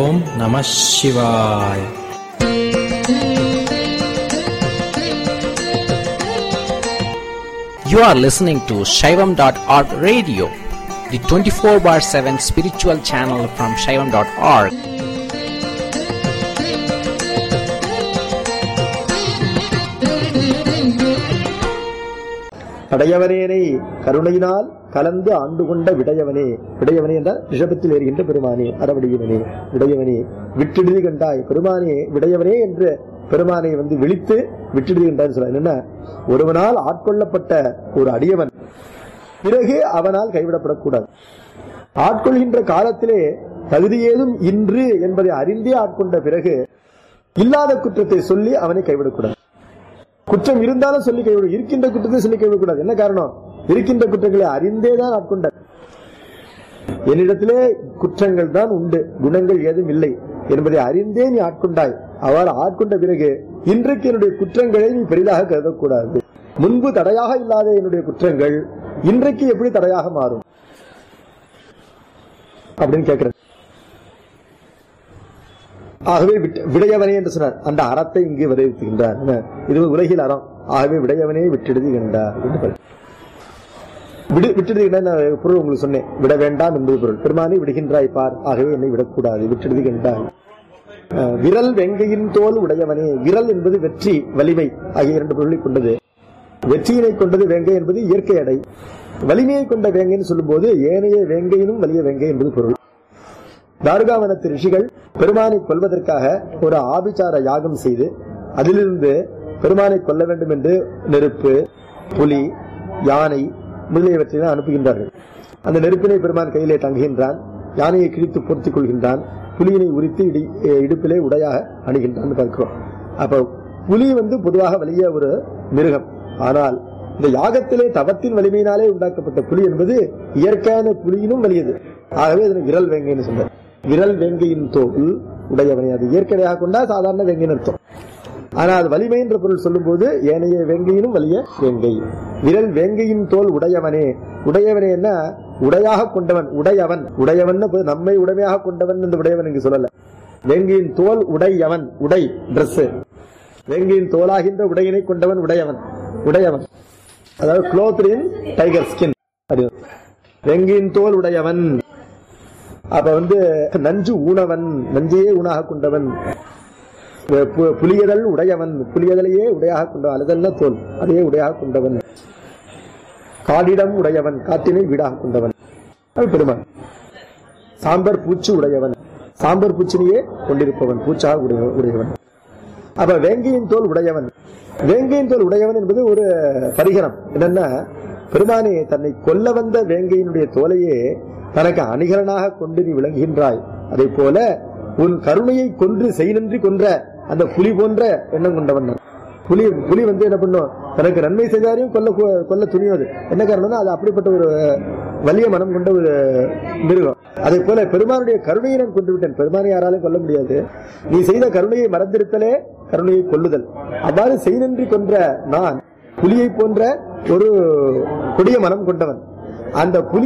ஓம் நம சிவாய் You are listening to Shaivam.org radio, the 24 bar 7 spiritual channel from Shaivam.org. படையவனேனை கருணையினால் கலந்து ஆண்டு கொண்ட விடையவனே விடையவனே என்றால் ரிஷபத்தில் ஏறுகின்ற பெருமானே அறவடியவனே விடையவனே விட்டிடுதி கண்டாய் பெருமானே விடையவனே என்று பெருமானை வந்து விழித்து விட்டிடுதி கண்டாய் சொல்ல என்னன்னா ஒருவனால் ஆட்கொள்ளப்பட்ட ஒரு அடியவன் பிறகு அவனால் கைவிடப்படக்கூடாது ஆட்கொள்கின்ற காலத்திலே தகுதி ஏதும் இன்று என்பதை அறிந்தே ஆட்கொண்ட பிறகு இல்லாத குற்றத்தை சொல்லி அவனை கைவிடக்கூடாது குற்றம் இருந்தாலும் சொல்லி கைவிட இருக்கின்ற குற்றத்தை சொல்லி கைவிடக்கூடாது என்ன காரணம் இருக்கின்ற குற்றங்களை அறிந்தே தான் ஆட்கொண்டார் என்னிடத்திலே குற்றங்கள் தான் உண்டு குணங்கள் ஏதும் இல்லை என்பதை அறிந்தே நீ ஆட்கொண்டாய் அவ்வாறு ஆட்கொண்ட பிறகு இன்றைக்கு என்னுடைய குற்றங்களை நீ பெரிதாக கருதக்கூடாது முன்பு தடையாக இல்லாத என்னுடைய குற்றங்கள் இன்றைக்கு எப்படி தடையாக மாறும் அப்படின்னு கேட்கிறேன் ஆகவே விட்ட- விடையவனே என்று சொன்னார் அந்த அறத்தை இங்கு விளைவித்துகின்றார் என்ன? இது உலகில் அறம் ஆகவே விடையவனே விட்டெடுதி கண்டார் என்று பொருள். விடு விட்டெடுதி கண்டார் பொருள் உங்களுக்கு சொன்னேன் விட வேண்டாம் என்பது பொருள் பெருமானை விடுகின்றாய் பார் ஆகவே என்னை விடக்கூடாது விட்டெடுதி கண்டார் அஹ், விரல் வெங்கையின் தோல் உடையவனே விரல் என்பது வெற்றி வலிமை ஆகிய இரண்டு பொருளை கொண்டது வெற்றியினை கொண்டது வேங்கை என்பது இயற்கை அடை வலிமையை கொண்ட வேங்கைன்னு சொல்லும்போது ஏனைய வேங்கையினும் வலிய வேங்கை என்பது பொருள் தாருகாவனத்து ரிஷிகள் பெருமானை கொல்வதற்காக ஒரு ஆபிச்சார யாகம் செய்து அதிலிருந்து பெருமானை கொல்ல வேண்டும் என்று நெருப்பு புலி யானை முதலியவற்றை அனுப்புகின்றார்கள் அந்த நெருப்பினை பெருமான் கையிலே தங்குகின்றான் யானையை கிழித்து பொருத்திக் கொள்கின்றான் புலியினை உரித்து இடி இடுப்பிலே உடையாக அணுகின்றான் பார்க்கிறோம் அப்ப புலி வந்து பொதுவாக வலிய ஒரு மிருகம் ஆனால் இந்த யாகத்திலே தவத்தின் வலிமையினாலே உண்டாக்கப்பட்ட புலி என்பது இயற்கையான புலியினும் வலியது ஆகவே இதனை விரல் வேங்கைன்னு சொல்றார் விரல் வேங்கையின் தோல் உடையவனை அது இயற்கையாக கொண்டா சாதாரண வேங்கைன்னு அர்த்தம் ஆனா அது வலிமை என்ற பொருள் சொல்லும்போது ஏனைய வேங்கையினும் வலிய வேங்கை விரல் வேங்கையின் தோல் உடையவனே உடையவனே என்ன உடையாக கொண்டவன் உடையவன் உடையவன் நம்மை உடைமையாக கொண்டவன் என்று உடையவன் இங்கு சொல்லல வேங்கையின் தோல் உடையவன் உடை Dress வேங்கையின் தோலாகின்ற உடையினை கொண்டவன் உடையவன் உடையவன் அதாவது குளோத்ரின் டைகர் ஸ்கின் அது வெங்கியின் தோல் உடையவன் அப்ப வந்து நஞ்சு ஊனவன் நஞ்சையே ஊனாக கொண்டவன் பு- புலியதல் உடையவன் புலியதலையே உடையாக கொண்டவன் அழுதல்ல தோல் அதையே உடையாக கொண்டவன் காடிடம் உடையவன் காட்டினை வீடாக கொண்டவன் அது பெருமான் சாம்பர் பூச்சி உடையவன் சாம்பர் பூச்சினையே கொண்டிருப்பவன் பூச்சாக உடைய- உடையவன் அப்ப வேங்கையின் தோல் உடையவன் வேங்கையின் தோல் உடையவன் என்பது ஒரு பரிகரம் என்னன்னா பெருமானே தன்னை கொல்ல வந்த வேங்கையினுடைய தோலையே தனக்கு அணிகரனாக கொண்டு நீ விளங்குகின்றாய் அதை போல உன் கருணையை கொன்று செய்நின்றி கொன்ற அந்த புலி போன்ற எண்ணம் கொண்டவன் நான். புலி புலி வந்து என்ன பண்ணும் தனக்கு நன்மை செய்தாரையும் கொல்ல கொல்ல துணியும் அது என்ன காரணம்னா அது அப்படிப்பட்ட ஒரு வலிய மனம் கொண்ட ஒரு மிருகம் அதே போல பெருமானுடைய கருணையை நான் கொண்டு விட்டேன் பெருமானை யாராலும் கொல்ல முடியாது நீ செய்த கருணையை மறந்திருத்தலே கருணையை கொல்லுதல் அவ்வாறு செய்நின்றி கொன்ற நான் புலியை போன்ற ஒரு கொடிய மனம் கொண்டவன் அந்த புலி